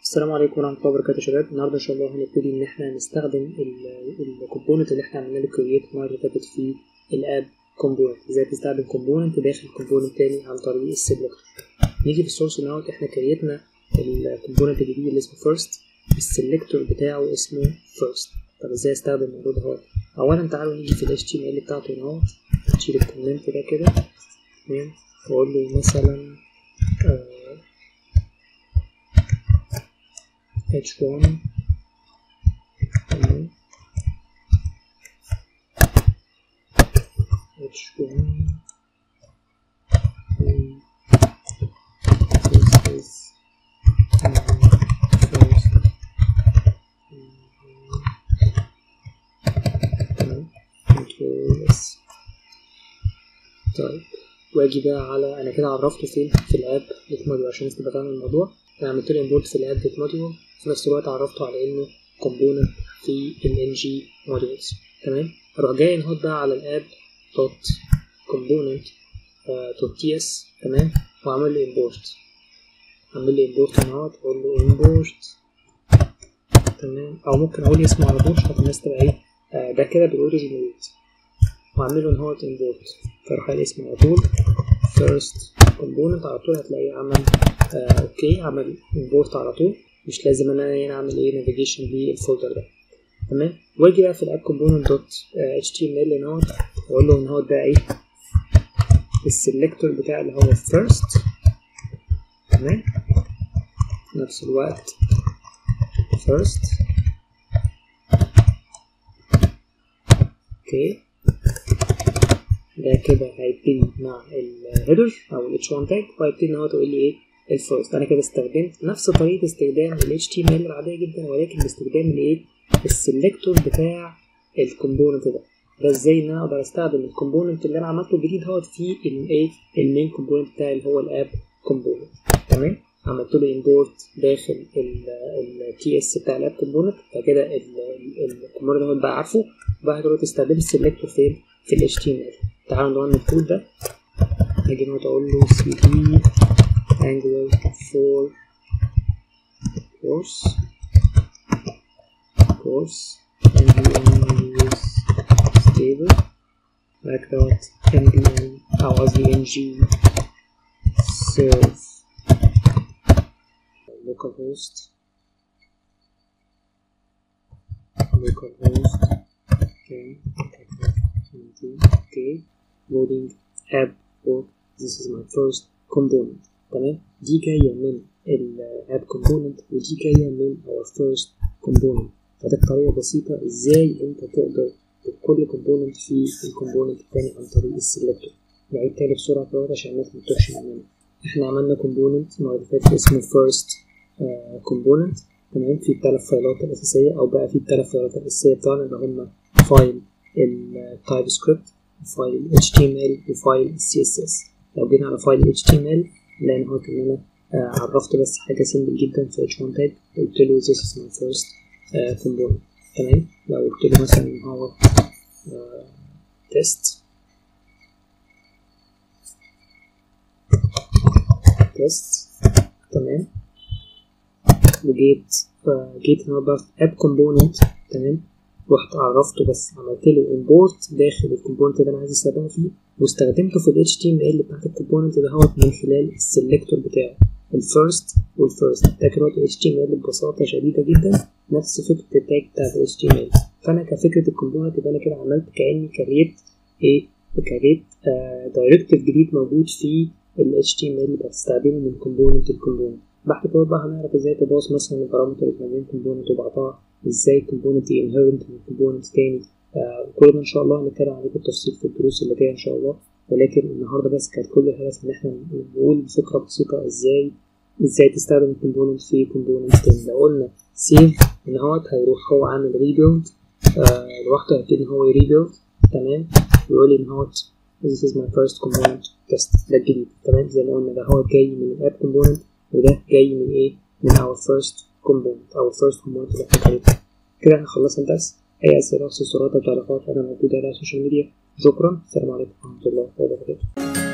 السلام عليكم ورحمة الله وبركاته يا شباب النهاردة إن شاء الله هنبتدي إن إحنا نستخدم الكومبوننت اللي إحنا عملنا له كرييت المرة اللي فاتت في الآب كومبوننت إزاي تستخدم كومبوننت داخل كومبوننت تاني عن طريق السيلكتور نيجي في السورس نوت إحنا كريتنا الكومبوننت الجديد اللي اسمه فيرست السيلكتور بتاعه اسمه فيرست طب إزاي أستخدم الموضوع ده هو أولا تعالوا نيجي في ال HTML بتاعته هنا نشيل الكومنت ده كده تمام وأقول له مثلا آه h1 تمام h1 this is تمام yes طيب واجي بقى على انا كده عرفته فين في الاب دوت موديول عشان تبقى فاهم الموضوع انا عملت له امبورت في الاب دوت موديول في نفس الوقت عرفته على انه كومبوننت في ال ng modules تمام اروح جاي نهوت بقى على الاب دوت كومبوننت دوت تي اس تمام واعمل له امبورت اعمل له امبورت اهوت اقول له امبورت تمام او ممكن اقول اسمه على طول عشان الناس تبقى ايه آه ده كده بالاوتو جنريت واعمل له اهوت امبورت فاروح قايل اسمه على طول فيرست كومبوننت على طول هتلاقيه عمل آه اوكي عمل امبورت على طول مش لازم انا هنا اعمل ايه نافيجيشن للفولدر ده تمام واجي بقى في الاب كومبوننت دوت اتش تي ام ال هنا واقول له ان هو ده ايه السلكتور بتاع اللي هو first تمام في نفس الوقت first اوكي ده كده هيبتدي مع الهيدر او ال h1 تاج وهيبتدي ان هو تقول لي ايه الفيرست انا كده استخدمت نفس طريقه استخدام ال HTML العاديه جدا ولكن باستخدام الايه السلكتور بتاع الكومبوننت ده ده ازاي ان انا اقدر استخدم الكومبوننت اللي انا عملته جديد هو في الايه المين كومبوننت بتاعي اللي هو الاب كومبوننت تمام عملت له امبورت داخل التي اس بتاع الاب كومبوننت فكده الكومبوننت ده بقى عارفه بقى دلوقتي استخدم السلكتور فين في ال HTML تعالوا نرن الكود ده هاجي هنا اقول له cd angular for course course and we use stable back dot mbn او قصدي ng serve localhost localhost okay okay loading app or this is my first component تمام دي جاية من الاب كومبوننت ودي جاية من our first component فده طريقة بسيطة ازاي انت تقدر كل كومبوننت في الكومبوننت التاني عن طريق السلكتور نعيد تاني بسرعة كده عشان الناس متوهش مننا احنا عملنا كومبوننت المرة اللي فاتت اسمه first كومبوننت تمام في التلات فايلات الأساسية أو بقى في التلات فايلات الأساسية بتاعنا اللي هما فايل التايب سكريبت وفايل ال HTML وفايل ال CSS لو جينا على فايل ال HTML لان هو ان انا آه عرفت بس حاجه سيمبل جدا في h1 tag قلت له this is my first uh, component تمام لو قلت له مثلا ان هو uh, test test تمام وجيت uh, جيت هنا بقى في app component تمام رحت عرفته بس عملت له import داخل الكومبوننت اللي انا عايز استخدمه فيه واستخدمته في ال HTML بتاعت الكومبوننت ده هو من خلال السلكتور بتاعه الفيرست والفيرست ده كده ال HTML ببساطة شديدة جدا نفس فكرة التاج بتاعت ال HTML فأنا كفكرة الكومبوننت يبقى أنا كده عملت كأني كريت إيه كريت آه دايركتيف جديد موجود في ال HTML بستخدمه من كومبوننت لكومبوننت بعد كده بقى هنعرف ازاي تباص مثلا البارامتر ما بين كومبوننت وبعضها ازاي كومبوننت انهيرنت من كومبوننت تاني آه كل ده ان شاء الله هنتكلم عليه بالتفصيل في الدروس اللي جايه ان شاء الله ولكن النهارده بس كانت كل الهدف ان احنا نقول بفكره بسيطه ازاي ازاي تستخدم الكومبوننت في كومبوننت تاني لو قلنا سيف ان هو هيروح هو عامل ريبيلد آه لوحده هيبتدي هو يريبيلد تمام ويقول لي ان هو this is my first component test ده الجديد تمام زي ما قلنا ده هو جاي من الاب كومبوننت وده جاي من ايه من our first component our first component اللي احنا كريتها كده احنا خلصنا الدرس اي اسئله استفسارات او تعليقات انا موجود على السوشيال ميديا شكرا السلام عليكم ورحمه الله وبركاته